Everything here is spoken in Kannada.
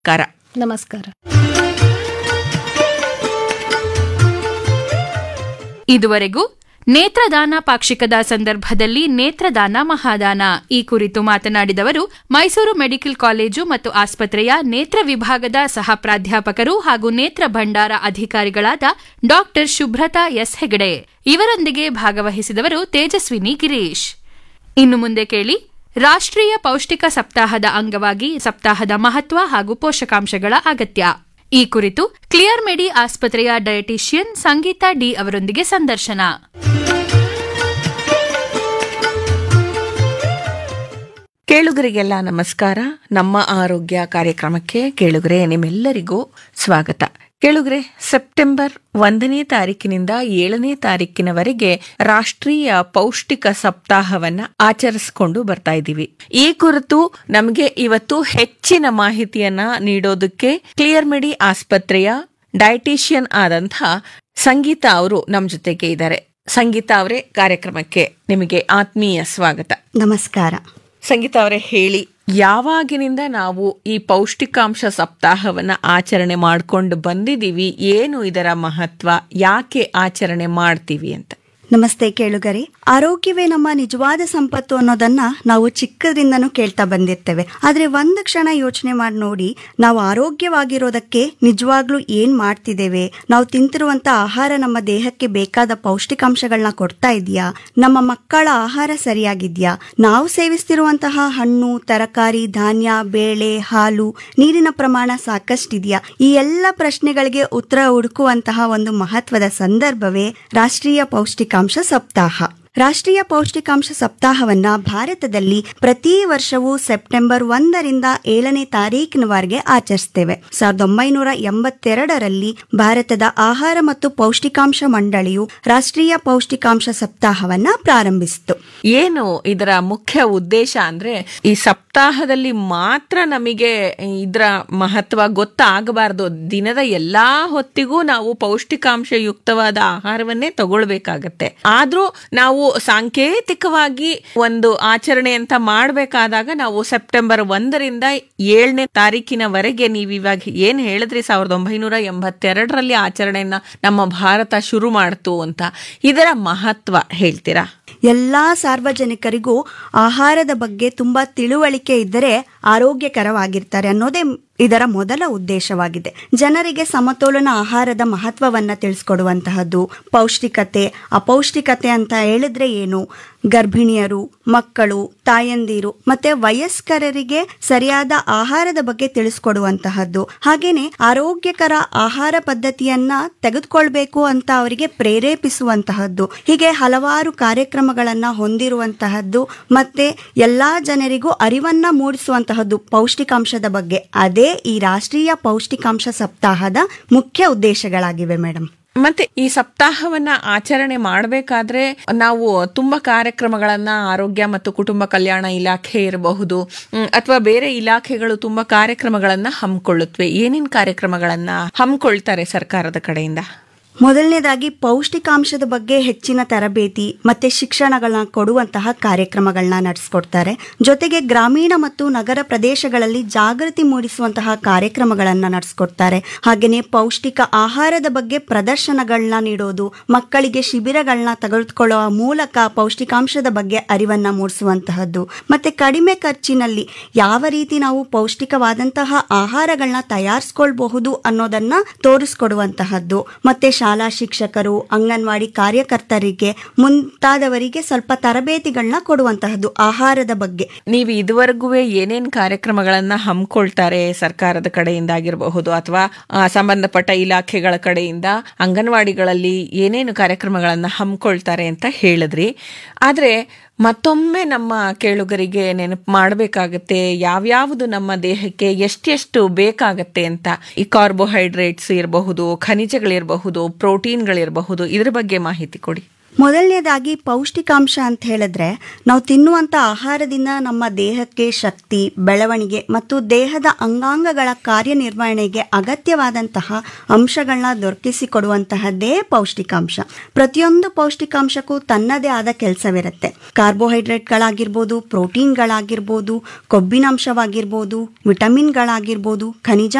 ಕಾರ ನಮಸ್ಕಾರ ಇದುವರೆಗೂ ನೇತ್ರದಾನ ಪಾಕ್ಷಿಕದ ಸಂದರ್ಭದಲ್ಲಿ ನೇತ್ರದಾನ ಮಹಾದಾನ ಈ ಕುರಿತು ಮಾತನಾಡಿದವರು ಮೈಸೂರು ಮೆಡಿಕಲ್ ಕಾಲೇಜು ಮತ್ತು ಆಸ್ಪತ್ರೆಯ ನೇತ್ರ ವಿಭಾಗದ ಸಹ ಪ್ರಾಧ್ಯಾಪಕರು ಹಾಗೂ ನೇತ್ರ ಭಂಡಾರ ಅಧಿಕಾರಿಗಳಾದ ಡಾಕ್ಟರ್ ಶುಭ್ರತಾ ಎಸ್ ಹೆಗಡೆ ಇವರೊಂದಿಗೆ ಭಾಗವಹಿಸಿದವರು ತೇಜಸ್ವಿನಿ ಗಿರೀಶ್ ಇನ್ನು ಮುಂದೆ ಕೇಳಿ ರಾಷ್ಟ್ರೀಯ ಪೌಷ್ಟಿಕ ಸಪ್ತಾಹದ ಅಂಗವಾಗಿ ಸಪ್ತಾಹದ ಮಹತ್ವ ಹಾಗೂ ಪೋಷಕಾಂಶಗಳ ಅಗತ್ಯ ಈ ಕುರಿತು ಕ್ಲಿಯರ್ ಮೆಡಿ ಆಸ್ಪತ್ರೆಯ ಡಯಟಿಷಿಯನ್ ಸಂಗೀತಾ ಡಿ ಅವರೊಂದಿಗೆ ಸಂದರ್ಶನ ಕೇಳುಗರಿಗೆಲ್ಲ ನಮಸ್ಕಾರ ನಮ್ಮ ಆರೋಗ್ಯ ಕಾರ್ಯಕ್ರಮಕ್ಕೆ ಕೇಳುಗರೆ ನಿಮ್ಮೆಲ್ಲರಿಗೂ ಸ್ವಾಗತ ಕೇಳುಗರೆ ಸೆಪ್ಟೆಂಬರ್ ಒಂದನೇ ತಾರೀಕಿನಿಂದ ಏಳನೇ ತಾರೀಕಿನವರೆಗೆ ರಾಷ್ಟ್ರೀಯ ಪೌಷ್ಟಿಕ ಸಪ್ತಾಹವನ್ನ ಆಚರಿಸಿಕೊಂಡು ಬರ್ತಾ ಇದ್ದೀವಿ ಈ ಕುರಿತು ನಮಗೆ ಇವತ್ತು ಹೆಚ್ಚಿನ ಮಾಹಿತಿಯನ್ನ ನೀಡೋದಕ್ಕೆ ಕ್ಲಿಯರ್ ಮೆಡಿ ಆಸ್ಪತ್ರೆಯ ಡಯಟಿಷಿಯನ್ ಆದಂಥ ಸಂಗೀತ ಅವರು ನಮ್ಮ ಜೊತೆಗೆ ಇದ್ದಾರೆ ಸಂಗೀತ ಅವರೇ ಕಾರ್ಯಕ್ರಮಕ್ಕೆ ನಿಮಗೆ ಆತ್ಮೀಯ ಸ್ವಾಗತ ನಮಸ್ಕಾರ ಸಂಗೀತ ಅವರೇ ಹೇಳಿ ಯಾವಾಗಿನಿಂದ ನಾವು ಈ ಪೌಷ್ಟಿಕಾಂಶ ಸಪ್ತಾಹವನ್ನ ಆಚರಣೆ ಮಾಡ್ಕೊಂಡು ಬಂದಿದೀವಿ ಏನು ಇದರ ಮಹತ್ವ ಯಾಕೆ ಆಚರಣೆ ಮಾಡ್ತೀವಿ ಅಂತ ನಮಸ್ತೆ ಕೇಳುಗರೆ ಆರೋಗ್ಯವೇ ನಮ್ಮ ನಿಜವಾದ ಸಂಪತ್ತು ಅನ್ನೋದನ್ನ ನಾವು ಚಿಕ್ಕದ್ರಿಂದನೂ ಕೇಳ್ತಾ ಬಂದಿರ್ತೇವೆ ಆದ್ರೆ ಒಂದು ಕ್ಷಣ ಯೋಚನೆ ಮಾಡಿ ನೋಡಿ ನಾವು ಆರೋಗ್ಯವಾಗಿರೋದಕ್ಕೆ ನಿಜವಾಗ್ಲೂ ಏನ್ ಮಾಡ್ತಿದ್ದೇವೆ ನಾವು ತಿಂತಿರುವಂತ ಆಹಾರ ನಮ್ಮ ದೇಹಕ್ಕೆ ಬೇಕಾದ ಪೌಷ್ಟಿಕಾಂಶಗಳನ್ನ ಕೊಡ್ತಾ ಇದೆಯಾ ನಮ್ಮ ಮಕ್ಕಳ ಆಹಾರ ಸರಿಯಾಗಿದ್ಯಾ ನಾವು ಸೇವಿಸ್ತಿರುವಂತಹ ಹಣ್ಣು ತರಕಾರಿ ಧಾನ್ಯ ಬೇಳೆ ಹಾಲು ನೀರಿನ ಪ್ರಮಾಣ ಸಾಕಷ್ಟಿದೆಯಾ ಈ ಎಲ್ಲ ಪ್ರಶ್ನೆಗಳಿಗೆ ಉತ್ತರ ಹುಡುಕುವಂತಹ ಒಂದು ಮಹತ್ವದ ಸಂದರ್ಭವೇ ರಾಷ್ಟ್ರೀಯ ಪೌಷ್ಟಿಕಾಂಶ ಸಪ್ತಾಹ ರಾಷ್ಟ್ರೀಯ ಪೌಷ್ಟಿಕಾಂಶ ಸಪ್ತಾಹವನ್ನ ಭಾರತದಲ್ಲಿ ಪ್ರತಿ ವರ್ಷವೂ ಸೆಪ್ಟೆಂಬರ್ ಒಂದರಿಂದ ಏಳನೇ ತಾರೀಕಿನವರೆಗೆ ಆಚರಿಸ್ತೇವೆ ಸಾವಿರದ ಒಂಬೈನೂರ ಎಂಬತ್ತೆರಡರಲ್ಲಿ ಭಾರತದ ಆಹಾರ ಮತ್ತು ಪೌಷ್ಟಿಕಾಂಶ ಮಂಡಳಿಯು ರಾಷ್ಟ್ರೀಯ ಪೌಷ್ಟಿಕಾಂಶ ಸಪ್ತಾಹವನ್ನ ಪ್ರಾರಂಭಿಸಿತು ಏನು ಇದರ ಮುಖ್ಯ ಉದ್ದೇಶ ಅಂದ್ರೆ ಈ ಸಪ್ತಾಹದಲ್ಲಿ ಮಾತ್ರ ನಮಗೆ ಇದರ ಮಹತ್ವ ಗೊತ್ತಾಗಬಾರದು ದಿನದ ಎಲ್ಲಾ ಹೊತ್ತಿಗೂ ನಾವು ಪೌಷ್ಟಿಕಾಂಶ ಯುಕ್ತವಾದ ಆಹಾರವನ್ನೇ ತಗೊಳ್ಬೇಕಾಗತ್ತೆ ಆದ್ರೂ ನಾವು ಸಾಂಕೇತಿಕವಾಗಿ ಒಂದು ಆಚರಣೆ ಅಂತ ಮಾಡಬೇಕಾದಾಗ ನಾವು ಸೆಪ್ಟೆಂಬರ್ ಒಂದರಿಂದ ಏಳನೇ ತಾರೀಕಿನವರೆಗೆ ನೀವು ಇವಾಗ ಏನ್ ಹೇಳಿದ್ರಿ ಸಾವಿರದ ಒಂಬೈನೂರ ಎಂಬತ್ತೆರಡರಲ್ಲಿ ಆಚರಣೆಯನ್ನ ನಮ್ಮ ಭಾರತ ಶುರು ಮಾಡ್ತು ಅಂತ ಇದರ ಮಹತ್ವ ಹೇಳ್ತೀರಾ ಎಲ್ಲಾ ಸಾರ್ವಜನಿಕರಿಗೂ ಆಹಾರದ ಬಗ್ಗೆ ತುಂಬಾ ತಿಳುವಳಿಕೆ ಇದ್ದರೆ ಆರೋಗ್ಯಕರವಾಗಿರ್ತಾರೆ ಅನ್ನೋದೇ ಇದರ ಮೊದಲ ಉದ್ದೇಶವಾಗಿದೆ ಜನರಿಗೆ ಸಮತೋಲನ ಆಹಾರದ ಮಹತ್ವವನ್ನ ತಿಳಿಸ್ಕೊಡುವಂತಹದ್ದು ಪೌಷ್ಟಿಕತೆ ಅಪೌಷ್ಟಿಕತೆ ಅಂತ ಹೇಳಿದ್ರೆ ಏನು ಗರ್ಭಿಣಿಯರು ಮಕ್ಕಳು ತಾಯಂದಿರು ಮತ್ತೆ ವಯಸ್ಕರರಿಗೆ ಸರಿಯಾದ ಆಹಾರದ ಬಗ್ಗೆ ತಿಳಿಸ್ಕೊಡುವಂತಹದ್ದು ಹಾಗೇನೆ ಆರೋಗ್ಯಕರ ಆಹಾರ ಪದ್ಧತಿಯನ್ನ ತೆಗೆದುಕೊಳ್ಬೇಕು ಅಂತ ಅವರಿಗೆ ಪ್ರೇರೇಪಿಸುವಂತಹದ್ದು ಹೀಗೆ ಹಲವಾರು ಕಾರ್ಯಕ್ರಮಗಳನ್ನ ಹೊಂದಿರುವಂತಹದ್ದು ಮತ್ತೆ ಎಲ್ಲಾ ಜನರಿಗೂ ಅರಿವನ್ನ ಮೂಡಿಸುವಂತಹದ್ದು ಪೌಷ್ಟಿಕಾಂಶದ ಬಗ್ಗೆ ಅದೇ ಈ ರಾಷ್ಟ್ರೀಯ ಪೌಷ್ಟಿಕಾಂಶ ಸಪ್ತಾಹದ ಮುಖ್ಯ ಉದ್ದೇಶಗಳಾಗಿವೆ ಮೇಡಮ್ ಮತ್ತೆ ಈ ಸಪ್ತಾಹವನ್ನ ಆಚರಣೆ ಮಾಡಬೇಕಾದ್ರೆ ನಾವು ತುಂಬಾ ಕಾರ್ಯಕ್ರಮಗಳನ್ನ ಆರೋಗ್ಯ ಮತ್ತು ಕುಟುಂಬ ಕಲ್ಯಾಣ ಇಲಾಖೆ ಇರಬಹುದು ಅಥವಾ ಬೇರೆ ಇಲಾಖೆಗಳು ತುಂಬಾ ಕಾರ್ಯಕ್ರಮಗಳನ್ನ ಹಮ್ಮಿಕೊಳ್ಳುತ್ತವೆ ಏನೇನ್ ಕಾರ್ಯಕ್ರಮಗಳನ್ನ ಹಮ್ಮಿಕೊಳ್ತಾರೆ ಸರ್ಕಾರದ ಕಡೆಯಿಂದ ಮೊದಲನೇದಾಗಿ ಪೌಷ್ಟಿಕಾಂಶದ ಬಗ್ಗೆ ಹೆಚ್ಚಿನ ತರಬೇತಿ ಮತ್ತೆ ಶಿಕ್ಷಣಗಳನ್ನ ಕೊಡುವಂತಹ ಕಾರ್ಯಕ್ರಮಗಳನ್ನ ನಡೆಸ್ಕೊಡ್ತಾರೆ ಜೊತೆಗೆ ಗ್ರಾಮೀಣ ಮತ್ತು ನಗರ ಪ್ರದೇಶಗಳಲ್ಲಿ ಜಾಗೃತಿ ಮೂಡಿಸುವಂತಹ ಕಾರ್ಯಕ್ರಮಗಳನ್ನ ನಡೆಸ್ಕೊಡ್ತಾರೆ ಹಾಗೆಯೇ ಪೌಷ್ಟಿಕ ಆಹಾರದ ಬಗ್ಗೆ ಪ್ರದರ್ಶನಗಳನ್ನ ನೀಡೋದು ಮಕ್ಕಳಿಗೆ ಶಿಬಿರಗಳನ್ನ ತೆಗೆದುಕೊಳ್ಳುವ ಮೂಲಕ ಪೌಷ್ಟಿಕಾಂಶದ ಬಗ್ಗೆ ಅರಿವನ್ನ ಮೂಡಿಸುವಂತಹದ್ದು ಮತ್ತೆ ಕಡಿಮೆ ಖರ್ಚಿನಲ್ಲಿ ಯಾವ ರೀತಿ ನಾವು ಪೌಷ್ಟಿಕವಾದಂತಹ ಆಹಾರಗಳನ್ನ ತಯಾರಿಸ್ಕೊಳ್ಬಹುದು ಅನ್ನೋದನ್ನ ತೋರಿಸ್ಕೊಡುವಂತಹದ್ದು ಮತ್ತೆ ಶಾಲಾ ಶಿಕ್ಷಕರು ಅಂಗನವಾಡಿ ಕಾರ್ಯಕರ್ತರಿಗೆ ಮುಂತಾದವರಿಗೆ ಸ್ವಲ್ಪ ತರಬೇತಿಗಳನ್ನ ಕೊಡುವಂತಹದ್ದು ಆಹಾರದ ಬಗ್ಗೆ ನೀವು ಇದುವರೆಗೂ ಏನೇನ್ ಕಾರ್ಯಕ್ರಮಗಳನ್ನ ಹಮ್ಮಿಕೊಳ್ತಾರೆ ಸರ್ಕಾರದ ಕಡೆಯಿಂದ ಆಗಿರಬಹುದು ಅಥವಾ ಆ, ಸಂಬಂಧಪಟ್ಟ ಇಲಾಖೆಗಳ ಕಡೆಯಿಂದ ಅಂಗನವಾಡಿಗಳಲ್ಲಿ ಏನೇನು ಕಾರ್ಯಕ್ರಮಗಳನ್ನ ಹಮ್ಮಿಕೊಳ್ತಾರೆ ಅಂತ ಹೇಳಿದ್ರಿ ಆದ್ರೆ ಮತ್ತೊಮ್ಮೆ ನಮ್ಮ ಕೇಳುಗರಿಗೆ ನೆನಪು ಮಾಡಬೇಕಾಗತ್ತೆ ಯಾವ್ಯಾವುದು ನಮ್ಮ ದೇಹಕ್ಕೆ ಎಷ್ಟೆಷ್ಟು ಬೇಕಾಗತ್ತೆ ಅಂತ ಈ ಕಾರ್ಬೋಹೈಡ್ರೇಟ್ಸ್ ಇರಬಹುದು ಖನಿಜಗಳಿರಬಹುದು ಪ್ರೋಟೀನ್ಗಳಿರಬಹುದು ಇದ್ರ ಬಗ್ಗೆ ಮಾಹಿತಿ ಕೊಡಿ ಮೊದಲನೇದಾಗಿ ಪೌಷ್ಟಿಕಾಂಶ ಅಂತ ಹೇಳಿದ್ರೆ ನಾವು ತಿನ್ನುವಂಥ ಆಹಾರದಿಂದ ನಮ್ಮ ದೇಹಕ್ಕೆ ಶಕ್ತಿ ಬೆಳವಣಿಗೆ ಮತ್ತು ದೇಹದ ಅಂಗಾಂಗಗಳ ಕಾರ್ಯನಿರ್ವಹಣೆಗೆ ಅಗತ್ಯವಾದಂತಹ ಅಂಶಗಳನ್ನ ದೊರಕಿಸಿಕೊಡುವಂತಹದ್ದೇ ಪೌಷ್ಟಿಕಾಂಶ ಪ್ರತಿಯೊಂದು ಪೌಷ್ಟಿಕಾಂಶಕ್ಕೂ ತನ್ನದೇ ಆದ ಕೆಲಸವಿರುತ್ತೆ ಕಾರ್ಬೋಹೈಡ್ರೇಟ್ಗಳಾಗಿರ್ಬೋದು ಪ್ರೋಟೀನ್ಗಳಾಗಿರ್ಬೋದು ಕೊಬ್ಬಿನಾಂಶವಾಗಿರ್ಬೋದು ವಿಟಮಿನ್ಗಳಾಗಿರ್ಬೋದು ಖನಿಜ